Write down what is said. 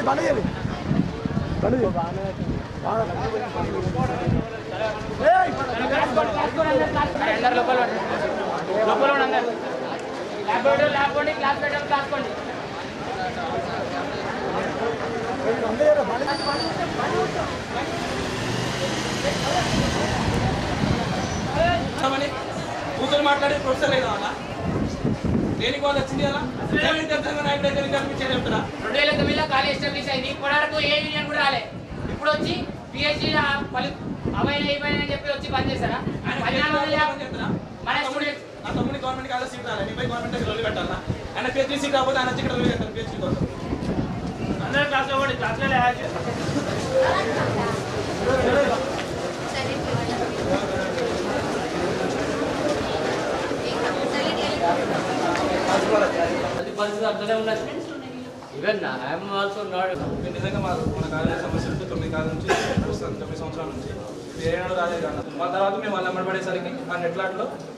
బండి చేయాలి బండి చేయాలి. ఏయ్! అందరు లోపల ఉండండి. లోపల ఉండండి అందరు ల్యాబొరేటరీ ల్యాబ్ పోండి క్లాస్ పెట్టండి క్లాస్ పోండి బండి చేయాలి, బండి అని కూతురు మాట్లాడి ప్రొఫెసర్ కావాలా దేనికి వాళ్ళు వచ్చింది అలా ఏమైంది తెలంగాణ నాయకుడు అయితే కనిపించేది చెప్తారా రెండు వేల తొమ్మిదిలో ఖాళీ ఎస్టాబ్లిష్ అయింది ఇప్పటి వరకు ఏ యూనియన్ కూడా రాలే ఇప్పుడు వచ్చి పిహెచ్డి పలు అవైన అయిపోయిన అని చెప్పి వచ్చి పని చేస్తారా పద్నాలుగు వందల యాభై మన స్టూడెంట్స్ నా తమ్ముడి గవర్నమెంట్ కాలేజ్ సీట్ రాలేదు నీపై గవర్నమెంట్ దగ్గర రోజు పెట్టాలా ఆయన పిహెచ్డీ సీట్ రాకపోతే ఆయన వచ్చి ఇక్కడ రోజు పెట్టారు పిహెచ్డీ కోసం అందరూ క్లాస్లో కూడా క్లాస్లో అది పరిస్థితి అట్లనే ఉన్నది ఈవెన్ ఐఎమ్ ఆల్సో నాట్ మీరు నిజంగా మా మన కాలేజ్ సమస్య ఉంటే తొమ్మిది కాలం నుంచి వస్తుంది తొమ్మిది సంవత్సరాల నుంచి ఏనాడు రాలేదు కానీ మా తర్వాత మేము వాళ్ళు అమ్మడి పడేసరికి ఆ నెట్లాట్లో